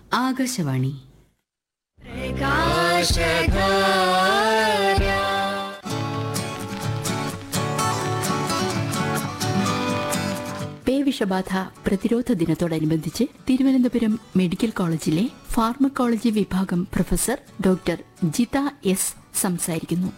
ആകാശവാണി പേവിഷബാധ പ്രതിരോധ ദിനത്തോടനുബന്ധിച്ച് തിരുവനന്തപുരം മെഡിക്കൽ കോളേജിലെ ഫാർമക്കോളജി വിഭാഗം പ്രൊഫസർ ഡോക്ടർ ജിത എസ് സംസാരിക്കുന്നു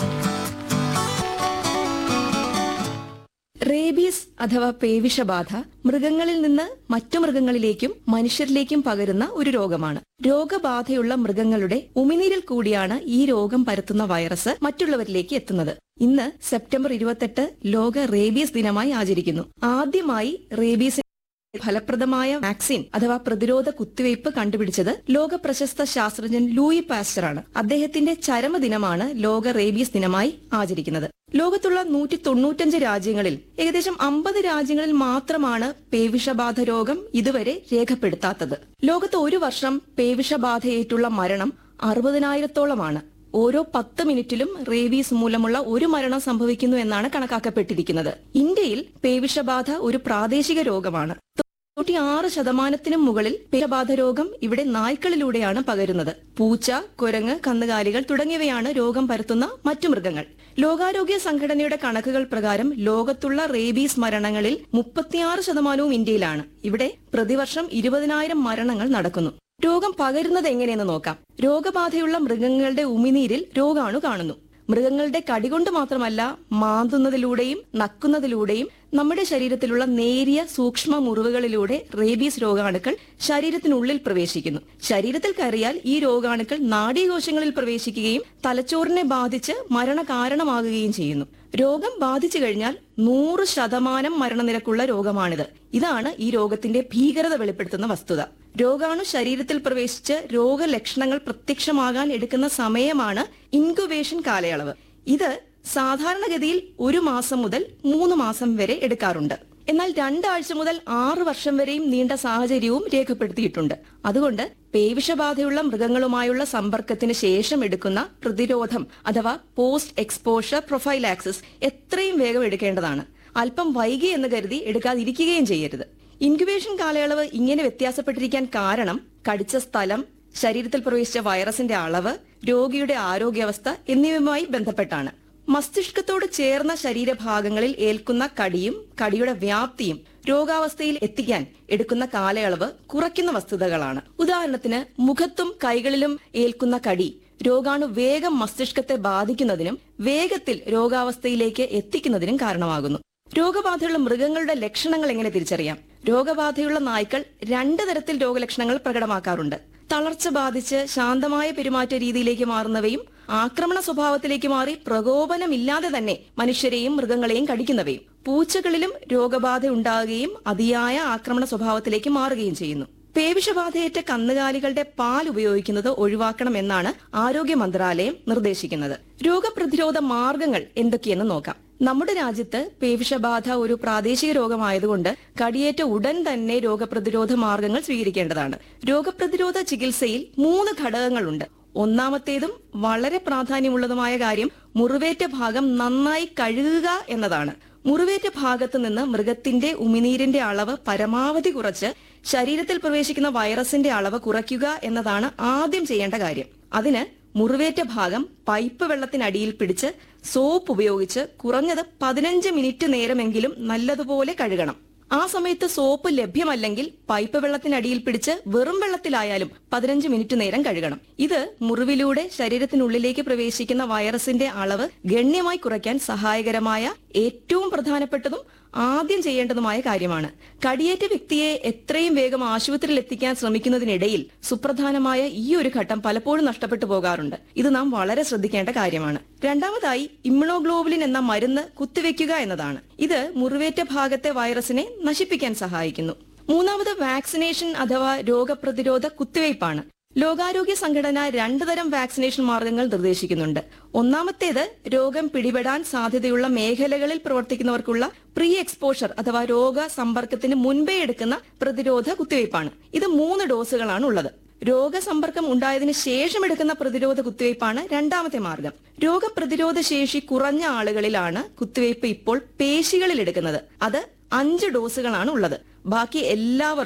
റേബീസ് അഥവാ പേവിഷബാധ മൃഗങ്ങളിൽ നിന്ന് മറ്റു മൃഗങ്ങളിലേക്കും മനുഷ്യരിലേക്കും പകരുന്ന ഒരു രോഗമാണ് രോഗബാധയുള്ള മൃഗങ്ങളുടെ ഉമിനീരിൽ കൂടിയാണ് ഈ രോഗം പരത്തുന്ന വൈറസ് മറ്റുള്ളവരിലേക്ക് എത്തുന്നത് ഇന്ന് സെപ്റ്റംബർ ഇരുപത്തെട്ട് ലോക റേബീസ് ദിനമായി ആചരിക്കുന്നു ആദ്യമായി റേബീസ് ഫലപ്രദമായ വാക്സിൻ അഥവാ പ്രതിരോധ കുത്തിവയ്പ് കണ്ടുപിടിച്ചത് ലോക പ്രശസ്ത ശാസ്ത്രജ്ഞൻ ലൂയി പാസ്റ്റർ ആണ് അദ്ദേഹത്തിന്റെ ചരമദിനമാണ് ലോക റേബീസ് ദിനമായി ആചരിക്കുന്നത് ലോകത്തുള്ള നൂറ്റി തൊണ്ണൂറ്റഞ്ച് രാജ്യങ്ങളിൽ ഏകദേശം അമ്പത് രാജ്യങ്ങളിൽ മാത്രമാണ് പേവിഷബാധ രോഗം ഇതുവരെ രേഖപ്പെടുത്താത്തത് ലോകത്ത് ഒരു വർഷം പേവിഷബാധയേറ്റുള്ള മരണം അറുപതിനായിരത്തോളമാണ് ഓരോ പത്ത് മിനിറ്റിലും റേബീസ് മൂലമുള്ള ഒരു മരണം സംഭവിക്കുന്നു എന്നാണ് കണക്കാക്കപ്പെട്ടിരിക്കുന്നത് ഇന്ത്യയിൽ പേവിഷബാധ ഒരു പ്രാദേശിക രോഗമാണ് തൊണ്ണൂറ്റിയാറ് ശതമാനത്തിനും മുകളിൽ പേവിഷബാധ രോഗം ഇവിടെ നായ്ക്കളിലൂടെയാണ് പകരുന്നത് പൂച്ച കുരങ്ങ് കന്നുകാലികൾ തുടങ്ങിയവയാണ് രോഗം പരത്തുന്ന മറ്റു മൃഗങ്ങൾ ലോകാരോഗ്യ സംഘടനയുടെ കണക്കുകൾ പ്രകാരം ലോകത്തുള്ള റേബീസ് മരണങ്ങളിൽ മുപ്പത്തിയാറ് ശതമാനവും ഇന്ത്യയിലാണ് ഇവിടെ പ്രതിവർഷം ഇരുപതിനായിരം മരണങ്ങൾ നടക്കുന്നു രോഗം പകരുന്നത് എങ്ങനെയെന്ന് നോക്കാം രോഗബാധയുള്ള മൃഗങ്ങളുടെ ഉമിനീരിൽ രോഗാണു കാണുന്നു മൃഗങ്ങളുടെ കടികൊണ്ട് മാത്രമല്ല മാന്തുന്നതിലൂടെയും നക്കുന്നതിലൂടെയും നമ്മുടെ ശരീരത്തിലുള്ള നേരിയ സൂക്ഷ്മ മുറിവുകളിലൂടെ റേബീസ് രോഗാണുക്കൾ ശരീരത്തിനുള്ളിൽ പ്രവേശിക്കുന്നു ശരീരത്തിൽ കയറിയാൽ ഈ രോഗാണുക്കൾ നാഡീകോശങ്ങളിൽ പ്രവേശിക്കുകയും തലച്ചോറിനെ ബാധിച്ച് മരണ കാരണമാകുകയും ചെയ്യുന്നു രോഗം ബാധിച്ചു കഴിഞ്ഞാൽ നൂറ് ശതമാനം മരണനിരക്കുള്ള രോഗമാണിത് ഇതാണ് ഈ രോഗത്തിന്റെ ഭീകരത വെളിപ്പെടുത്തുന്ന വസ്തുത രോഗാണു ശരീരത്തിൽ പ്രവേശിച്ച് രോഗലക്ഷണങ്ങൾ പ്രത്യക്ഷമാകാൻ എടുക്കുന്ന സമയമാണ് ഇൻക്യുബേഷൻ കാലയളവ് ഇത് സാധാരണഗതിയിൽ ഒരു മാസം മുതൽ മൂന്ന് മാസം വരെ എടുക്കാറുണ്ട് എന്നാൽ രണ്ടാഴ്ച മുതൽ ആറ് വർഷം വരെയും നീണ്ട സാഹചര്യവും രേഖപ്പെടുത്തിയിട്ടുണ്ട് അതുകൊണ്ട് പേവിഷബാധയുള്ള മൃഗങ്ങളുമായുള്ള സമ്പർക്കത്തിന് ശേഷം എടുക്കുന്ന പ്രതിരോധം അഥവാ പോസ്റ്റ് എക്സ്പോഷർ പ്രൊഫൈലാക്സിസ് എത്രയും വേഗം എടുക്കേണ്ടതാണ് അല്പം വൈകി എന്ന് കരുതി എടുക്കാതിരിക്കുകയും ചെയ്യരുത് ഇൻക്യുബേഷൻ കാലയളവ് ഇങ്ങനെ വ്യത്യാസപ്പെട്ടിരിക്കാൻ കാരണം കടിച്ച സ്ഥലം ശരീരത്തിൽ പ്രവേശിച്ച വൈറസിന്റെ അളവ് രോഗിയുടെ ആരോഗ്യാവസ്ഥ എന്നിവയുമായി ബന്ധപ്പെട്ടാണ് മസ്തിഷ്കത്തോട് ചേർന്ന ശരീരഭാഗങ്ങളിൽ ഏൽക്കുന്ന കടിയും കടിയുടെ വ്യാപ്തിയും രോഗാവസ്ഥയിൽ എത്തിക്കാൻ എടുക്കുന്ന കാലയളവ് കുറയ്ക്കുന്ന വസ്തുതകളാണ് ഉദാഹരണത്തിന് മുഖത്തും കൈകളിലും ഏൽക്കുന്ന കടി രോഗാണു വേഗം മസ്തിഷ്കത്തെ ബാധിക്കുന്നതിനും വേഗത്തിൽ രോഗാവസ്ഥയിലേക്ക് എത്തിക്കുന്നതിനും കാരണമാകുന്നു രോഗബാധയുള്ള മൃഗങ്ങളുടെ ലക്ഷണങ്ങൾ എങ്ങനെ തിരിച്ചറിയാം രോഗബാധയുള്ള നായ്ക്കൾ രണ്ട് തരത്തിൽ രോഗലക്ഷണങ്ങൾ പ്രകടമാക്കാറുണ്ട് തളർച്ച ബാധിച്ച് ശാന്തമായ പെരുമാറ്റ രീതിയിലേക്ക് മാറുന്നവയും ആക്രമണ സ്വഭാവത്തിലേക്ക് മാറി പ്രകോപനമില്ലാതെ തന്നെ മനുഷ്യരെയും മൃഗങ്ങളെയും കടിക്കുന്നവയും പൂച്ചകളിലും രോഗബാധ ഉണ്ടാകുകയും അതിയായ ആക്രമണ സ്വഭാവത്തിലേക്ക് മാറുകയും ചെയ്യുന്നു പേവിഷബാധയേറ്റ കന്നുകാലികളുടെ പാൽ ഉപയോഗിക്കുന്നത് ഒഴിവാക്കണമെന്നാണ് ആരോഗ്യ മന്ത്രാലയം നിർദ്ദേശിക്കുന്നത് രോഗപ്രതിരോധ മാർഗങ്ങൾ എന്തൊക്കെയെന്ന് നോക്കാം നമ്മുടെ രാജ്യത്ത് പേവിഷബാധ ഒരു പ്രാദേശിക രോഗമായതുകൊണ്ട് കടിയേറ്റ ഉടൻ തന്നെ രോഗപ്രതിരോധ മാർഗങ്ങൾ സ്വീകരിക്കേണ്ടതാണ് രോഗപ്രതിരോധ ചികിത്സയിൽ മൂന്ന് ഘടകങ്ങളുണ്ട് ഒന്നാമത്തേതും വളരെ പ്രാധാന്യമുള്ളതുമായ കാര്യം മുറിവേറ്റ ഭാഗം നന്നായി കഴുകുക എന്നതാണ് മുറിവേറ്റ ഭാഗത്ത് നിന്ന് മൃഗത്തിന്റെ ഉമിനീരിന്റെ അളവ് പരമാവധി കുറച്ച് ശരീരത്തിൽ പ്രവേശിക്കുന്ന വൈറസിന്റെ അളവ് കുറയ്ക്കുക എന്നതാണ് ആദ്യം ചെയ്യേണ്ട കാര്യം അതിന് മുറിവേറ്റ ഭാഗം പൈപ്പ് വെള്ളത്തിനടിയിൽ പിടിച്ച് സോപ്പ് ഉപയോഗിച്ച് കുറഞ്ഞത് പതിനഞ്ച് മിനിറ്റ് നേരമെങ്കിലും നല്ലതുപോലെ കഴുകണം ആ സമയത്ത് സോപ്പ് ലഭ്യമല്ലെങ്കിൽ പൈപ്പ് വെള്ളത്തിനടിയിൽ പിടിച്ച് വെറും വെള്ളത്തിലായാലും പതിനഞ്ച് മിനിറ്റ് നേരം കഴുകണം ഇത് മുറിവിലൂടെ ശരീരത്തിനുള്ളിലേക്ക് പ്രവേശിക്കുന്ന വൈറസിന്റെ അളവ് ഗണ്യമായി കുറയ്ക്കാൻ സഹായകരമായ ഏറ്റവും പ്രധാനപ്പെട്ടതും ആദ്യം ചെയ്യേണ്ടതുമായ കാര്യമാണ് കടിയേറ്റ വ്യക്തിയെ എത്രയും വേഗം ആശുപത്രിയിൽ എത്തിക്കാൻ ശ്രമിക്കുന്നതിനിടയിൽ സുപ്രധാനമായ ഈ ഒരു ഘട്ടം പലപ്പോഴും നഷ്ടപ്പെട്ടു പോകാറുണ്ട് ഇത് നാം വളരെ ശ്രദ്ധിക്കേണ്ട കാര്യമാണ് രണ്ടാമതായി ഇമ്മ്യൂണോഗ്ലോബുലിൻ എന്ന മരുന്ന് കുത്തിവെക്കുക എന്നതാണ് ഇത് മുറിവേറ്റ ഭാഗത്തെ വൈറസിനെ നശിപ്പിക്കാൻ സഹായിക്കുന്നു മൂന്നാമത് വാക്സിനേഷൻ അഥവാ രോഗപ്രതിരോധ കുത്തിവയ്പ്പാണ് ലോകാരോഗ്യ സംഘടന രണ്ടു തരം വാക്സിനേഷൻ മാർഗങ്ങൾ നിർദ്ദേശിക്കുന്നുണ്ട് ഒന്നാമത്തേത് രോഗം പിടിപെടാൻ സാധ്യതയുള്ള മേഖലകളിൽ പ്രവർത്തിക്കുന്നവർക്കുള്ള പ്രീ എക്സ്പോഷർ അഥവാ രോഗ സമ്പർക്കത്തിന് മുൻപേ എടുക്കുന്ന പ്രതിരോധ കുത്തിവയ്പ്പാണ് ഇത് മൂന്ന് ഡോസുകളാണ് ഉള്ളത് രോഗസമ്പർക്കം ഉണ്ടായതിനു ശേഷം എടുക്കുന്ന പ്രതിരോധ കുത്തിവയ്പ്പാണ് രണ്ടാമത്തെ മാർഗം രോഗപ്രതിരോധ ശേഷി കുറഞ്ഞ ആളുകളിലാണ് കുത്തിവയ്പ് ഇപ്പോൾ പേശികളിൽ എടുക്കുന്നത് അത് അഞ്ച് ഡോസുകളാണ് ഉള്ളത് ബാക്കി എല്ലാവർക്കും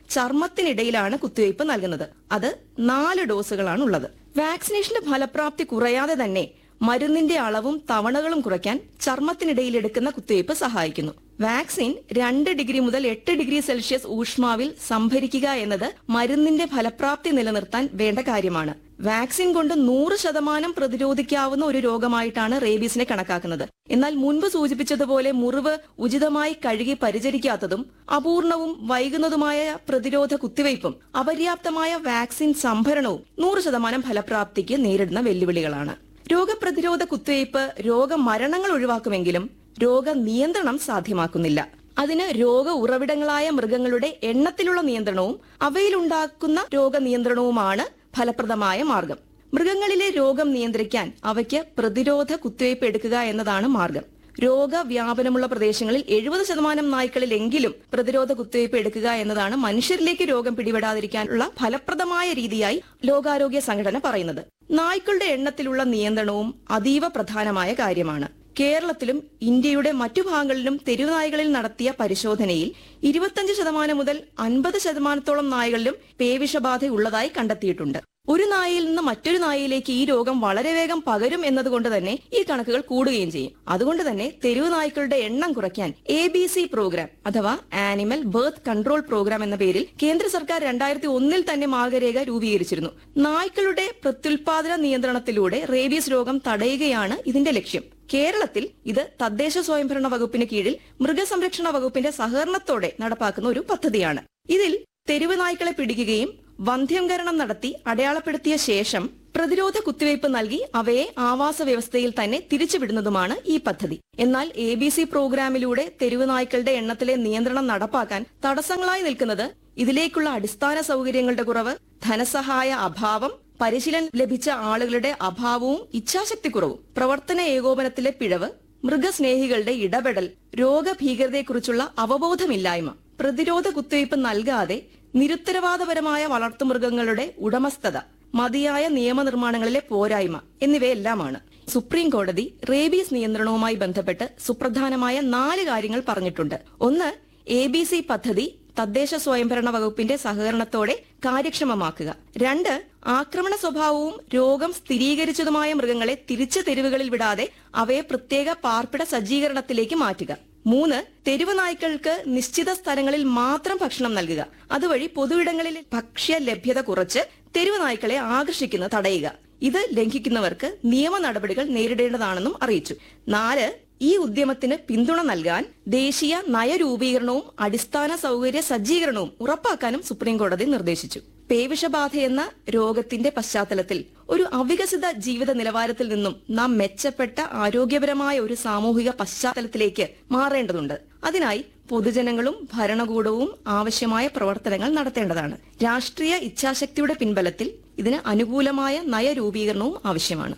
ചർമ്മത്തിനിടയിലാണ് കുത്തിവയ്പ് നൽകുന്നത് അത് നാല് ഡോസുകളാണ് ഉള്ളത് വാക്സിനേഷന്റെ ഫലപ്രാപ്തി കുറയാതെ തന്നെ മരുന്നിന്റെ അളവും തവണകളും കുറയ്ക്കാൻ ചർമ്മത്തിനിടയിൽ എടുക്കുന്ന കുത്തിവയ്പ് സഹായിക്കുന്നു വാക്സിൻ രണ്ട് ഡിഗ്രി മുതൽ എട്ട് ഡിഗ്രി സെൽഷ്യസ് ഊഷ്മാവിൽ സംഭരിക്കുക എന്നത് മരുന്നിന്റെ ഫലപ്രാപ്തി നിലനിർത്താൻ വേണ്ട കാര്യമാണ് വാക്സിൻ കൊണ്ട് നൂറ് ശതമാനം പ്രതിരോധിക്കാവുന്ന ഒരു രോഗമായിട്ടാണ് റേബീസിനെ കണക്കാക്കുന്നത് എന്നാൽ മുൻപ് സൂചിപ്പിച്ചതുപോലെ മുറിവ് ഉചിതമായി കഴുകി പരിചരിക്കാത്തതും അപൂർണവും വൈകുന്നതുമായ പ്രതിരോധ കുത്തിവയ്പും അപര്യാപ്തമായ വാക്സിൻ സംഭരണവും നൂറ് ശതമാനം ഫലപ്രാപ്തിക്ക് നേരിടുന്ന വെല്ലുവിളികളാണ് രോഗപ്രതിരോധ കുത്തിവയ്പ് രോഗമരണങ്ങൾ ഒഴിവാക്കുമെങ്കിലും രോഗനിയന്ത്രണം സാധ്യമാക്കുന്നില്ല അതിന് രോഗ ഉറവിടങ്ങളായ മൃഗങ്ങളുടെ എണ്ണത്തിലുള്ള നിയന്ത്രണവും അവയിലുണ്ടാക്കുന്ന രോഗനിയന്ത്രണവുമാണ് ഫലപ്രദമായ മാർഗം മൃഗങ്ങളിലെ രോഗം നിയന്ത്രിക്കാൻ അവയ്ക്ക് പ്രതിരോധ കുത്തിവയ്പ് എടുക്കുക എന്നതാണ് മാർഗം രോഗവ്യാപനമുള്ള പ്രദേശങ്ങളിൽ എഴുപത് ശതമാനം നായ്ക്കളിലെങ്കിലും പ്രതിരോധ കുത്തിവയ്പ് എടുക്കുക എന്നതാണ് മനുഷ്യരിലേക്ക് രോഗം പിടിപെടാതിരിക്കാനുള്ള ഫലപ്രദമായ രീതിയായി ലോകാരോഗ്യ സംഘടന പറയുന്നത് നായ്ക്കളുടെ എണ്ണത്തിലുള്ള നിയന്ത്രണവും അതീവ പ്രധാനമായ കാര്യമാണ് കേരളത്തിലും ഇന്ത്യയുടെ മറ്റു ഭാഗങ്ങളിലും തെരുവുനായ്കളിൽ നടത്തിയ പരിശോധനയിൽ ഇരുപത്തഞ്ച് ശതമാനം മുതൽ അൻപത് ശതമാനത്തോളം നായകളിലും പേവിഷബാധ ഉള്ളതായി കണ്ടെത്തിയിട്ടുണ്ട് ഒരു നായയിൽ നിന്ന് മറ്റൊരു നായയിലേക്ക് ഈ രോഗം വളരെ വേഗം പകരും എന്നതുകൊണ്ട് തന്നെ ഈ കണക്കുകൾ കൂടുകയും ചെയ്യും അതുകൊണ്ട് തന്നെ തെരുവ് നായ്ക്കളുടെ എണ്ണം കുറയ്ക്കാൻ എ ബി സി പ്രോഗ്രാം അഥവാ ആനിമൽ ബർത്ത് കൺട്രോൾ പ്രോഗ്രാം എന്ന പേരിൽ കേന്ദ്ര സർക്കാർ രണ്ടായിരത്തി ഒന്നിൽ തന്നെ മാർഗരേഖ രൂപീകരിച്ചിരുന്നു നായ്ക്കളുടെ പ്രത്യുൽപാദന നിയന്ത്രണത്തിലൂടെ റേബീസ് രോഗം തടയുകയാണ് ഇതിന്റെ ലക്ഷ്യം കേരളത്തിൽ ഇത് തദ്ദേശ സ്വയംഭരണ വകുപ്പിന് കീഴിൽ മൃഗസംരക്ഷണ വകുപ്പിന്റെ സഹകരണത്തോടെ നടപ്പാക്കുന്ന ഒരു പദ്ധതിയാണ് ഇതിൽ തെരുവ് നായ്ക്കളെ പിടിക്കുകയും വന്ധ്യംകരണം നടത്തി അടയാളപ്പെടുത്തിയ ശേഷം പ്രതിരോധ കുത്തിവയ്പ് നൽകി അവയെ ആവാസ വ്യവസ്ഥയിൽ തന്നെ തിരിച്ചുവിടുന്നതുമാണ് ഈ പദ്ധതി എന്നാൽ എ ബി സി പ്രോഗ്രാമിലൂടെ തെരുവ് നായ്ക്കളുടെ എണ്ണത്തിലെ നിയന്ത്രണം നടപ്പാക്കാൻ തടസ്സങ്ങളായി നിൽക്കുന്നത് ഇതിലേക്കുള്ള അടിസ്ഥാന സൗകര്യങ്ങളുടെ കുറവ് ധനസഹായ അഭാവം പരിശീലനം ലഭിച്ച ആളുകളുടെ അഭാവവും ഇച്ഛാശക്തിക്കുറവും പ്രവർത്തന ഏകോപനത്തിലെ പിഴവ് മൃഗസ്നേഹികളുടെ ഇടപെടൽ രോഗഭീകരതയെക്കുറിച്ചുള്ള അവബോധമില്ലായ്മ പ്രതിരോധ കുത്തിവയ്പ് നൽകാതെ നിരുത്തരവാദപരമായ വളർത്തുമൃഗങ്ങളുടെ ഉടമസ്ഥത മതിയായ നിയമനിർമ്മാണങ്ങളിലെ പോരായ്മ എന്നിവയെല്ലാമാണ് സുപ്രീം കോടതി റേബീസ് നിയന്ത്രണവുമായി ബന്ധപ്പെട്ട് സുപ്രധാനമായ നാല് കാര്യങ്ങൾ പറഞ്ഞിട്ടുണ്ട് ഒന്ന് എ ബി സി പദ്ധതി തദ്ദേശ സ്വയംഭരണ വകുപ്പിന്റെ സഹകരണത്തോടെ കാര്യക്ഷമമാക്കുക രണ്ട് ആക്രമണ സ്വഭാവവും രോഗം സ്ഥിരീകരിച്ചതുമായ മൃഗങ്ങളെ തിരിച്ചു തെരുവുകളിൽ വിടാതെ അവയെ പ്രത്യേക പാർപ്പിട സജ്ജീകരണത്തിലേക്ക് മാറ്റുക മൂന്ന് തെരുവ് നായ്ക്കൾക്ക് നിശ്ചിത സ്ഥലങ്ങളിൽ മാത്രം ഭക്ഷണം നൽകുക അതുവഴി പൊതുവിടങ്ങളിൽ ഭക്ഷ്യ ലഭ്യത കുറച്ച് തെരുവ് നായ്ക്കളെ ആകർഷിക്കുന്നത് തടയുക ഇത് ലംഘിക്കുന്നവർക്ക് നിയമ നടപടികൾ നേരിടേണ്ടതാണെന്നും അറിയിച്ചു നാല് ഈ ഉദ്യമത്തിന് പിന്തുണ നൽകാൻ ദേശീയ നയരൂപീകരണവും അടിസ്ഥാന സൗകര്യ സജ്ജീകരണവും ഉറപ്പാക്കാനും സുപ്രീംകോടതി നിർദ്ദേശിച്ചു പേവിഷബാധ എന്ന രോഗത്തിന്റെ പശ്ചാത്തലത്തിൽ ഒരു അവികസിത ജീവിത നിലവാരത്തിൽ നിന്നും നാം മെച്ചപ്പെട്ട ആരോഗ്യപരമായ ഒരു സാമൂഹിക പശ്ചാത്തലത്തിലേക്ക് മാറേണ്ടതുണ്ട് അതിനായി പൊതുജനങ്ങളും ഭരണകൂടവും ആവശ്യമായ പ്രവർത്തനങ്ങൾ നടത്തേണ്ടതാണ് രാഷ്ട്രീയ ഇച്ഛാശക്തിയുടെ പിൻബലത്തിൽ ഇതിന് അനുകൂലമായ നയരൂപീകരണവും ആവശ്യമാണ്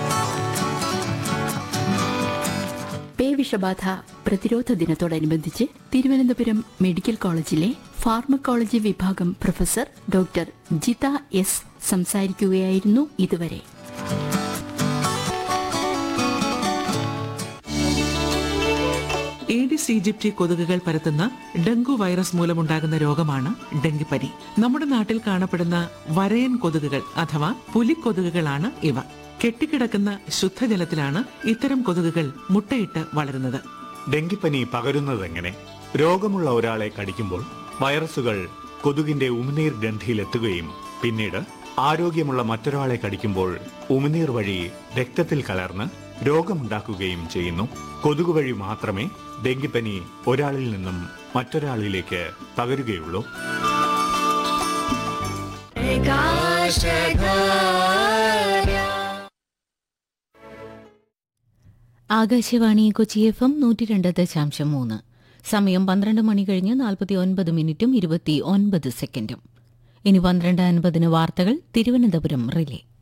പേവിഷബാധ പ്രതിരോധ ദിനത്തോടനുബന്ധിച്ച് തിരുവനന്തപുരം മെഡിക്കൽ കോളേജിലെ ഫാർമക്കോളജി വിഭാഗം പ്രൊഫസർ ഡോക്ടർ ജിത എസ് സംസാരിക്കുകയായിരുന്നു ഇതുവരെ ഏഡിസ് ഈജിപ്തി കൊതുകുകൾ പരത്തുന്ന ഡെങ്കു വൈറസ് മൂലമുണ്ടാകുന്ന രോഗമാണ് ഡെങ്കിപ്പനി നമ്മുടെ നാട്ടിൽ കാണപ്പെടുന്ന വരയൻ കൊതുകുകൾ അഥവാ പുലിക്കൊതുകുകളാണ് ഇവ കെട്ടിക്കിടക്കുന്ന ശുദ്ധജലത്തിലാണ് ഇത്തരം കൊതുകുകൾ മുട്ടയിട്ട് വളരുന്നത് ഡെങ്കിപ്പനി പകരുന്നതെങ്ങനെ രോഗമുള്ള ഒരാളെ കടിക്കുമ്പോൾ വൈറസുകൾ കൊതുകിന്റെ ഉമിനീർ ഗ്രന്ഥിയിലെത്തുകയും പിന്നീട് ആരോഗ്യമുള്ള മറ്റൊരാളെ കടിക്കുമ്പോൾ ഉമിനീർ വഴി രക്തത്തിൽ കലർന്ന് രോഗമുണ്ടാക്കുകയും ചെയ്യുന്നു കൊതുക് വഴി മാത്രമേ ഡെങ്കിപ്പനി ഒരാളിൽ നിന്നും മറ്റൊരാളിലേക്ക് പകരുകയുള്ളൂ ആകാശവാണി കൊച്ചി എഫ് എം നൂറ്റി രണ്ട് ദശാംശം മൂന്ന് സമയം പന്ത്രണ്ട് മണി കഴിഞ്ഞ് നാൽപ്പത്തി ഒൻപത് മിനിറ്റും ഇരുപത്തി ഒൻപത് സെക്കൻഡും ഇനി പന്ത്രണ്ട് അൻപതിന് വാർത്തകൾ തിരുവനന്തപുരം റിലേ